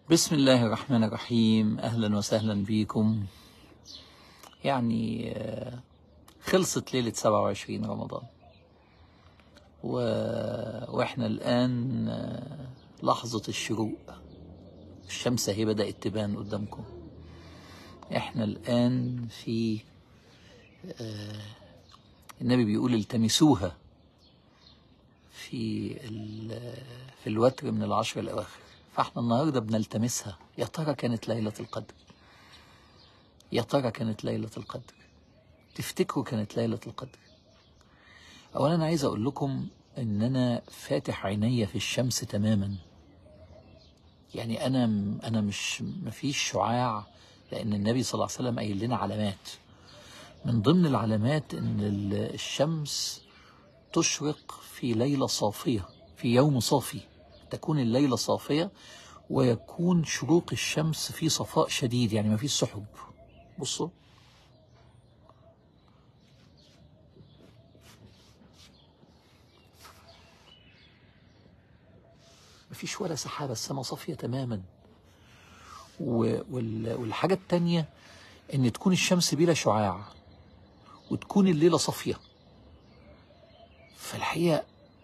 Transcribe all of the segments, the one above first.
بسم الله الرحمن الرحيم أهلا وسهلا بكم يعني آه، خلصت ليلة 27 رمضان و... وإحنا الآن آه، لحظة الشروق الشمس هي بدأت تبان قدامكم إحنا الآن في آه، النبي بيقول التمسوها في ال... في الوتر من العشر الأواخر فاحنا النهارده بنلتمسها يا ترى كانت ليلة القدر يا ترى كانت ليلة القدر تفتكروا كانت ليلة القدر اولا انا عايز اقول لكم ان انا فاتح عيني في الشمس تماما يعني انا انا مش مفيش شعاع لان النبي صلى الله عليه وسلم قايل لنا علامات من ضمن العلامات ان ال- الشمس تشرق في ليلة صافية في يوم صافي تكون الليلة صافية ويكون شروق الشمس في صفاء شديد يعني ما فيش سحب بصوا ما فيش ولا سحابة السماء صافية تماما و- وال- والحاجة التانية ان تكون الشمس بلا شعاع وتكون الليلة صافية فالحقيقة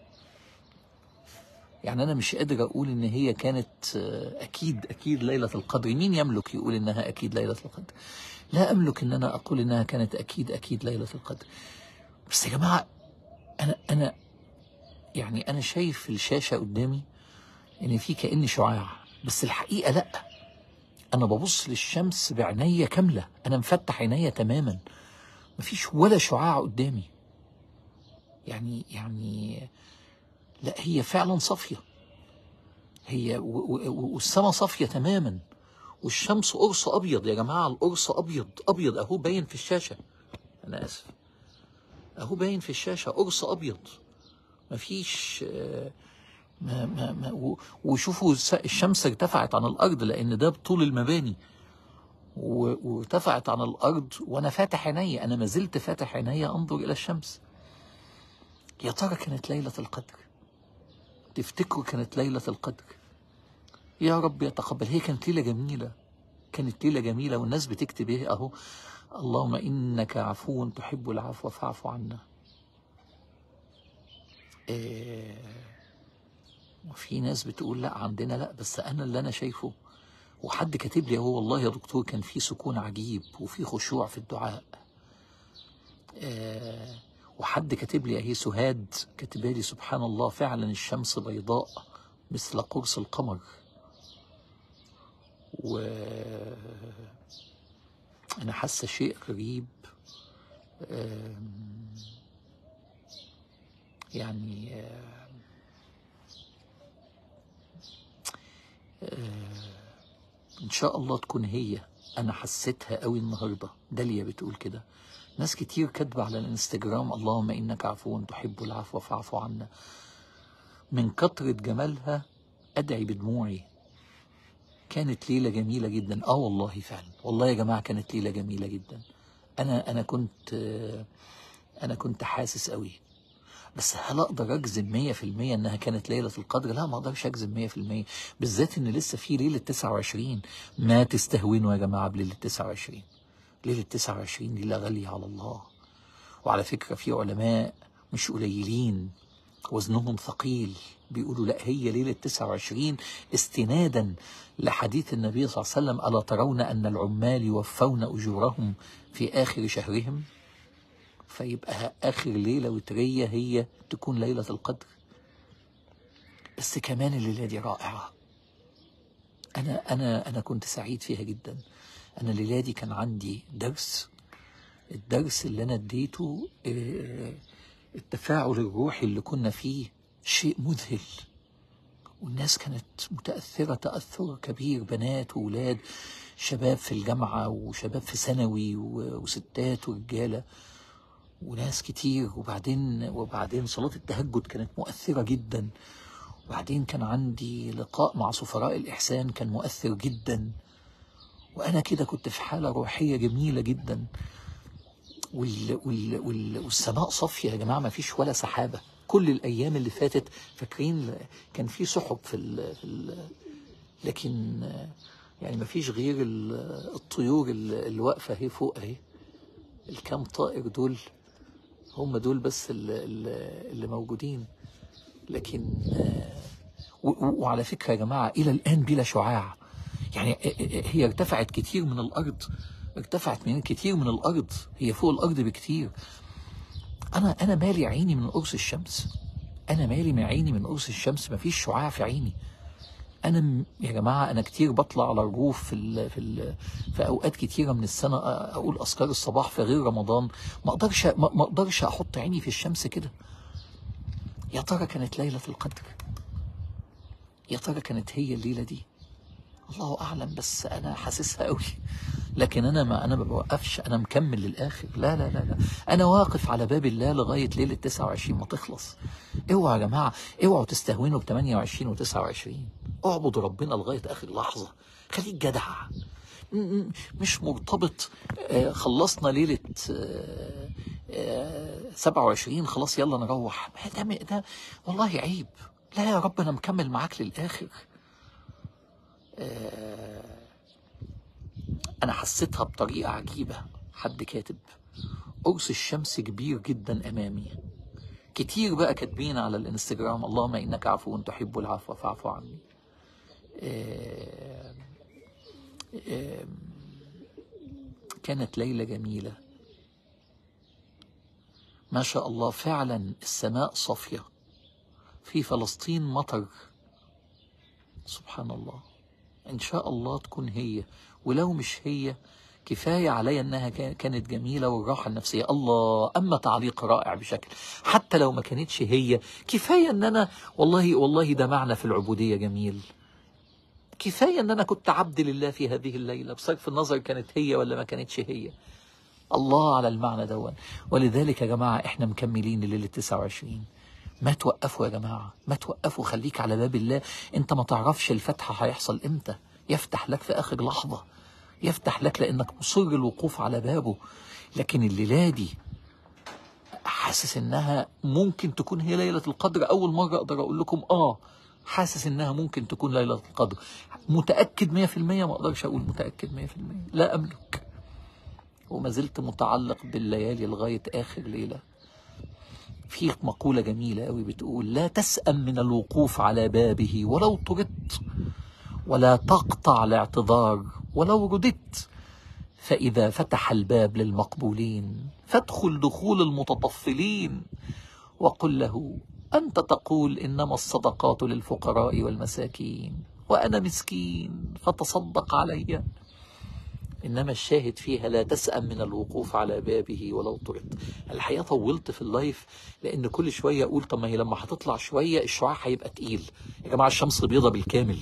يعني أنا مش قادر أقول إن هي كانت آه، أكيد أكيد ليلة القدر مين يملك يقول إنها أكيد ليلة القدر لا أملك إن أنا أقول إنها كانت أكيد أكيد ليلة القدر بس يا جماعة أنا أنا يعني أنا شايف في الشاشة قدامي إن في كأن شعاع بس الحقيقة لأ أنا ببص للشمس بعناية كاملة أنا مفتح عينيا تماما مفيش ولا شعاع قدامي يعني يعني لا هي فعلا صافية هي و- و- و- والسماء صافية تماما والشمس قرص أبيض يا جماعة القرص أبيض أبيض أهو باين في الشاشة أنا آسف أهو باين في الشاشة قرص أبيض مفيش آه، ما ما ما و- وشوفوا الس- الشمس ارتفعت عن الأرض لأن ده بطول المباني و- وارتفعت عن الأرض وأنا فاتح عيني أنا ما زلت فاتح عيني أنظر إلى الشمس يا ترى كانت ليلة القدر تفتكروا كانت ليلة القدر يا رب يتقبل هي كانت ليلة جميلة كانت ليلة جميلة والناس بتكتب ايه اهو اللهم انك عفو تحب العفو فاعف عنا إيه وفي ناس بتقول لا عندنا لا بس انا اللي انا شايفه وحد كاتب لي اهو والله يا دكتور كان في سكون عجيب وفي خشوع في الدعاء آه وحد كاتب لي اهي سهاد كاتبه لي سبحان الله فعلا الشمس بيضاء مثل قرص القمر و انا حاسه شيء غريب آم، يعني آم، ان شاء الله تكون هي انا حسيتها قوي النهارده داليا بتقول كده ناس كتير كاتبه على الانستجرام اللهم انك عفو تحب العفو فاعف عنا من كترة جمالها ادعي بدموعي كانت ليله جميله جدا اه والله فعلا والله يا جماعه كانت ليله جميله جدا انا انا كنت آه، انا كنت حاسس قوي بس هل اقدر اجزم 100% انها كانت ليله القدر؟ لا ما اقدرش اجزم 100% بالذات ان لسه في ليله 29 ما تستهونوا يا جماعه بليله 29 ليله 29 ليله غاليه على الله وعلى فكره في علماء مش قليلين وزنهم ثقيل بيقولوا لا هي ليله 29 استنادا لحديث النبي صلى الله عليه وسلم الا ترون ان العمال يوفون اجورهم في اخر شهرهم فيبقى آخر ليلة وترية هي تكون ليلة القدر بس كمان الليلة دي رائعة أنا أنا أنا كنت سعيد فيها جدا أنا الليلة دي كان عندي درس الدرس اللي أنا اديته آه، التفاعل الروحي اللي كنا فيه شيء مذهل والناس كانت متأثرة تأثر كبير بنات وولاد شباب في الجامعة وشباب في ثانوي و- وستات ورجالة وناس كتير وبعدين وبعدين صلاة التهجد كانت مؤثرة جدا وبعدين كان عندي لقاء مع سفراء الإحسان كان مؤثر جدا وأنا كده كنت في حالة روحية جميلة جدا وال وال وال والسماء صافية يا جماعة ما فيش ولا سحابة كل الأيام اللي فاتت فاكرين كان في سحب في ال في ال لكن آه، يعني ما فيش غير ال- الطيور ال- اللي واقفة اهي فوق اهي الكام طائر دول هم دول بس اللي, اللي موجودين لكن آه، و- و- وعلى فكرة يا جماعة إلى الآن بلا شعاع يعني هي ارتفعت كتير من الأرض ارتفعت من كتير من الأرض هي فوق الأرض بكتير أنا أنا مالي عيني من قرص الشمس أنا مالي من عيني من قرص الشمس مفيش شعاع في عيني انا م- يا جماعه انا كتير بطلع على الروف في ال في ال في اوقات كتيره من السنه أ- اقول اذكار الصباح في غير رمضان ما اقدرش ما ما اقدرش احط عيني في الشمس كده يا ترى كانت ليله القدر يا ترى كانت هي الليله دي الله اعلم بس انا حاسسها قوي لكن انا ما انا ما بوقفش انا مكمل للاخر لا لا لا لا انا واقف على باب الله لغايه ليله 29 ما تخلص اوعوا يا جماعه اوعوا تستهونوا ب 28 و29 اعبدوا ربنا لغايه اخر لحظه خليك جدع م- م- مش مرتبط آه، خلصنا ليله آه، آه، 27 خلاص يلا نروح ده ده والله عيب لا يا رب انا مكمل معاك للاخر انا حسيتها بطريقه عجيبه حد كاتب قرص الشمس كبير جدا امامي كتير بقى كاتبين على الانستجرام اللهم انك عفو تحب العفو فاعف عني آم، آم، كانت ليله جميله ما شاء الله فعلا السماء صافيه في فلسطين مطر سبحان الله ان شاء الله تكون هي ولو مش هي كفايه عليا انها كا- كانت جميله والراحه النفسيه الله اما تعليق رائع بشكل حتى لو ما كانتش هي كفايه ان انا والله والله ده معنى في العبوديه جميل كفايه ان انا كنت عبد لله في هذه الليله بصرف النظر كانت هي ولا ما كانتش هي الله على المعنى دون ولذلك يا جماعه احنا مكملين لليله 29 ما توقفوا يا جماعه ما توقفوا خليك على باب الله انت ما تعرفش الفتح هيحصل امتى يفتح لك في اخر لحظه يفتح لك لانك مصر الوقوف على بابه لكن الليله دي حاسس انها ممكن تكون هي ليله القدر اول مره اقدر اقول لكم اه حاسس انها ممكن تكون ليله القدر متاكد 100% ما اقدرش اقول متاكد 100% لا املك وما زلت متعلق بالليالي لغايه اخر ليله في مقولة جميلة أوي بتقول لا تسأم من الوقوف على بابه ولو طردت ولا تقطع الاعتذار ولو رددت فإذا فتح الباب للمقبولين فادخل دخول المتطفلين وقل له أنت تقول إنما الصدقات للفقراء والمساكين وأنا مسكين فتصدق علي إنما الشاهد فيها لا تسأم من الوقوف على بابه ولو طرد الحقيقة طولت في اللايف لأن كل شوية أقول طب ما هي لما هتطلع شوية الشعاع هيبقى تقيل يا جماعة الشمس بيضة بالكامل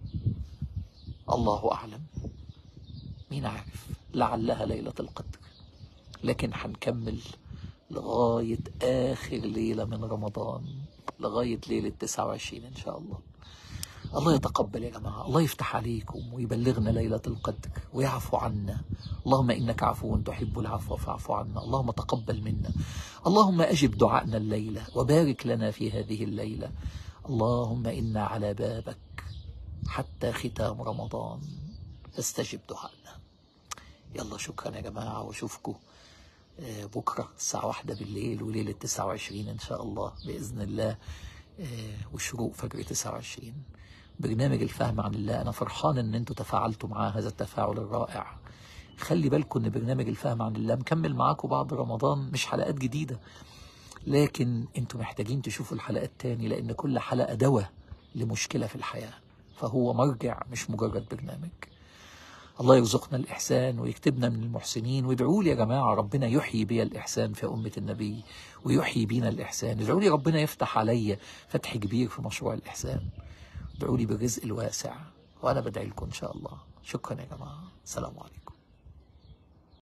الله أعلم مين عارف لعلها ليلة القدر لكن هنكمل لغاية آخر ليلة من رمضان لغاية ليلة 29 إن شاء الله الله يتقبل يا جماعة الله يفتح عليكم ويبلغنا ليلة القدر ويعفو عنا اللهم إنك عفو تحب العفو فاعف عنا اللهم تقبل منا اللهم أجب دعائنا الليلة وبارك لنا في هذه الليلة اللهم إنا على بابك حتى ختام رمضان فاستجب دعائنا يلا شكرا يا جماعة واشوفكم آه، بكرة الساعة واحدة بالليل وليلة 29 إن شاء الله بإذن الله آه، وشروق فجر 29 برنامج الفهم عن الله أنا فرحان إن أنتوا تفاعلتوا معاه هذا التفاعل الرائع خلي بالكم إن برنامج الفهم عن الله مكمل معاكم بعد رمضان مش حلقات جديدة لكن أنتوا محتاجين تشوفوا الحلقات تاني لأن كل حلقة دواء لمشكلة في الحياة فهو مرجع مش مجرد برنامج الله يرزقنا الإحسان ويكتبنا من المحسنين وادعوا لي يا جماعة ربنا يحيي بي الإحسان في أمة النبي ويحيي بينا الإحسان ادعوا لي ربنا يفتح عليا فتح كبير في مشروع الإحسان ادعوا لي بالرزق الواسع وأنا بدعي لكم إن شاء الله شكرا يا جماعة السلام عليكم